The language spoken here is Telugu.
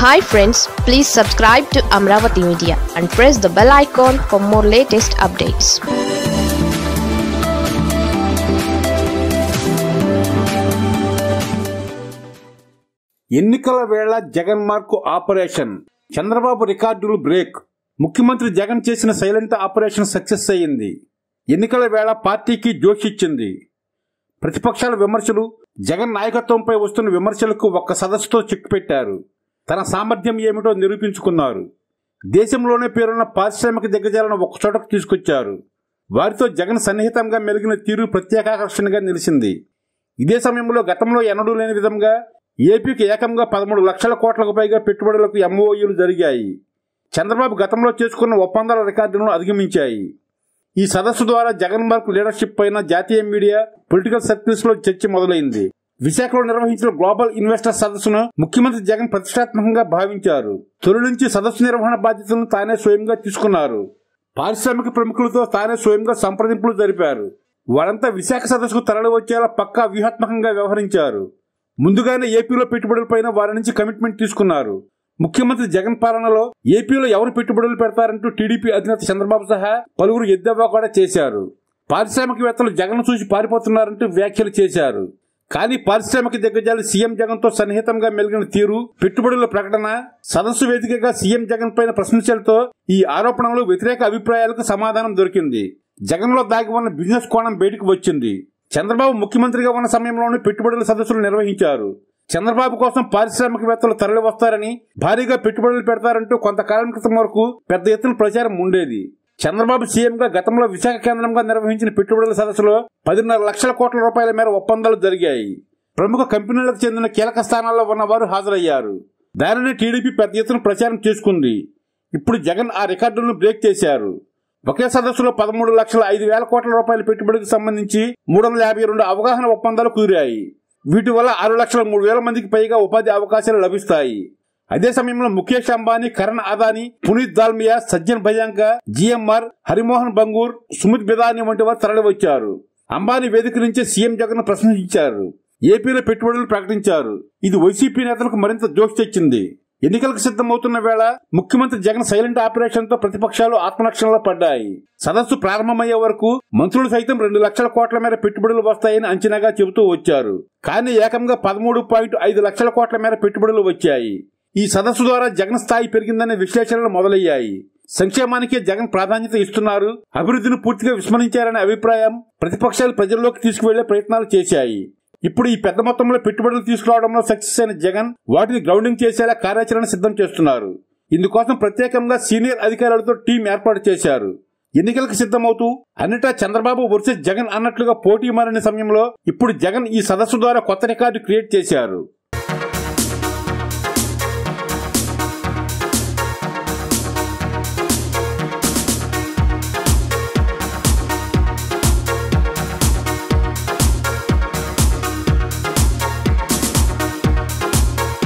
hi friends please subscribe to Amaravati media and press the bell icon for more latest updates ఎన్నికల వేళ జగన్ మార్కు ఆపరేషన్ చంద్రబాబు రికార్డులు బ్రేక్ ముఖ్యమంత్రి జగన్ చేసిన సైలెంట్ ఆపరేషన్ సక్సెస్ అయ్యింది ఎన్నికల వేళ పార్టీకి జోషిచ్చింది ప్రతిపక్షాల విమర్శలు జగన్ నాయకత్వంపై వస్తున్న విమర్శలకు ఒక్క సదస్సుతో చెక్ పెట్టారు తన సామర్థ్యం ఏమిటో నిరూపించుకున్నారు దేశంలోనే పేరున్న పారిశ్రామిక దిగ్గజాలను ఒక్కచోటకు తీసుకొచ్చారు వారితో జగన్ సన్నిహితంగా మెలిగిన తీరు ప్రత్యేకాకర్షణగా నిలిచింది ఇదే సమయంలో గతంలో ఎన్నడూ లేని విధంగా ఏపీకి ఏకంగా పదమూడు లక్షల కోట్లకు పైగా పెట్టుబడులకు ఎంఓయూలు జరిగాయి చంద్రబాబు గతంలో చేసుకున్న ఒప్పందాల రికార్డులను అధిగమించాయి ఈ సదస్సు ద్వారా జగన్ మార్క్ లీడర్షిప్ పైన జాతీయ మీడియా పొలిటికల్ సర్కిల్స్ లో చర్చ మొదలైంది విశాఖలో నిర్వహించిన గ్లోబల్ ఇన్వెస్టర్ సదస్సును ముఖ్యమంత్రి జగన్ ప్రతిష్టాత్మకంగా భావించారు తొలి నుంచి సదస్సు నిర్వహణ బాధ్యతలను తానే స్వయంగా తీసుకున్నారు పారిశ్రామిక ప్రముఖులతో తానే స్వయంగా సంప్రదింపులు జరిపారు వారంతా విశాఖ సదస్సుకు తరలి వచ్చేలా పక్కా వ్యూహాత్మకంగా వ్యవహరించారు ముందుగానే ఏపీలో పెట్టుబడులపైన వారి నుంచి కమిట్మెంట్ తీసుకున్నారు ముఖ్యమంత్రి జగన్ పాలనలో ఏపీలో ఎవరు పెట్టుబడులు పెడతారంటూ టీడీపీ అధినేత చంద్రబాబు సహా పలువురు ఎద్దేవా కూడా చేశారు పారిశ్రామికవేత్తలు జగన్ చూసి పారిపోతున్నారంటూ వ్యాఖ్యలు చేశారు కానీ పారిశ్రామిక దిగ్గజాలు సీఎం జగన్ తో సన్నిహితంగా మెలిగిన తీరు పెట్టుబడుల ప్రకటన సదస్సు వేదికగా సీఎం జగన్ పైన ప్రశ్నించడంతో ఈ ఆరోపణలు వ్యతిరేక అభిప్రాయాలకు సమాధానం దొరికింది జగన్ లో దాగి ఉన్న బిజినెస్ కోణం బయటకు వచ్చింది చంద్రబాబు ముఖ్యమంత్రిగా ఉన్న సమయంలోనే పెట్టుబడుల సదస్సులు నిర్వహించారు చంద్రబాబు కోసం పారిశ్రామికవేత్తలు తరలి వస్తారని భారీగా పెట్టుబడులు పెడతారంటూ కొంతకాలం క్రితం వరకు పెద్ద ఎత్తున ప్రచారం ఉండేది చంద్రబాబు సీఎంగా గతంలో విశాఖ కేంద్రంగా నిర్వహించిన పెట్టుబడుల సదస్సులో పదిన్నర లక్షల కోట్ల రూపాయల మేర ఒప్పందాలు జరిగాయి ప్రముఖ కంపెనీలకు చెందిన కీలక స్థానాల్లో ఉన్నవారు హాజరయ్యారు దానిని టీడీపీ పెద్ద ఎత్తున ప్రచారం చేసుకుంది ఇప్పుడు జగన్ ఆ రికార్డులను బ్రేక్ చేశారు ఒకే సదస్సులో పదమూడు లక్షల ఐదు వేల కోట్ల రూపాయల పెట్టుబడికి సంబంధించి మూడు వందల యాభై రెండు అవగాహన ఒప్పందాలు కుదిరాయి వీటి వల్ల ఆరు లక్షల మూడు వేల మందికి పైగా ఉపాధి అవకాశాలు లభిస్తాయి అదే సమయంలో ముఖేష్ అంబానీ కరణ్ అదానీ పునీత్ దాల్మియా సజ్జన్ భయాంక జిఎంఆర్ హరిమోహన్ బంగూర్ సుమిత్ బిదాని వంటి వారు తరలివచ్చారు అంబానీ వేదిక నుంచే సీఎం జగన్ ప్రశ్నించారు ఏపీలో పెట్టుబడులు ప్రకటించారు ఇది వైసీపీ నేతలకు మరింత జోష్ తెచ్చింది ఎన్నికలకు సిద్ధమవుతున్న వేళ ముఖ్యమంత్రి జగన్ సైలెంట్ ఆపరేషన్ తో ప్రతిపక్షాలు ఆత్మరక్షణలో పడ్డాయి సదస్సు ప్రారంభమయ్యే వరకు మంత్రులు సైతం రెండు లక్షల కోట్ల మేర పెట్టుబడులు వస్తాయని అంచనాగా చెబుతూ వచ్చారు కానీ ఏకంగా పదమూడు పాయింట్ ఐదు లక్షల కోట్ల మేర పెట్టుబడులు వచ్చాయి ఈ సదస్సు ద్వారా జగన్ స్థాయి పెరిగిందనే విశ్లేషణలు మొదలయ్యాయి సంక్షేమానికే జగన్ ప్రాధాన్యత ఇస్తున్నారు అభివృద్ధిని పూర్తిగా విస్మరించారనే అభిప్రాయం ప్రతిపక్షాలు ప్రజల్లోకి తీసుకువెళ్లే ప్రయత్నాలు చేశాయి ఇప్పుడు ఈ పెద్ద మొత్తంలో పెట్టుబడులు తీసుకురావడంలో సక్సెస్ అయిన జగన్ వాటిని గ్రౌండింగ్ చేసేలా కార్యాచరణ సిద్ధం చేస్తున్నారు ఇందుకోసం ప్రత్యేకంగా సీనియర్ అధికారులతో టీం ఏర్పాటు చేశారు ఎన్నికలకు సిద్ధమవుతూ అన్నిటా చంద్రబాబు వర్సెస్ జగన్ అన్నట్లుగా పోటీ మారిన సమయంలో ఇప్పుడు జగన్ ఈ సదస్సు ద్వారా కొత్త రికార్డు క్రియేట్ చేశారు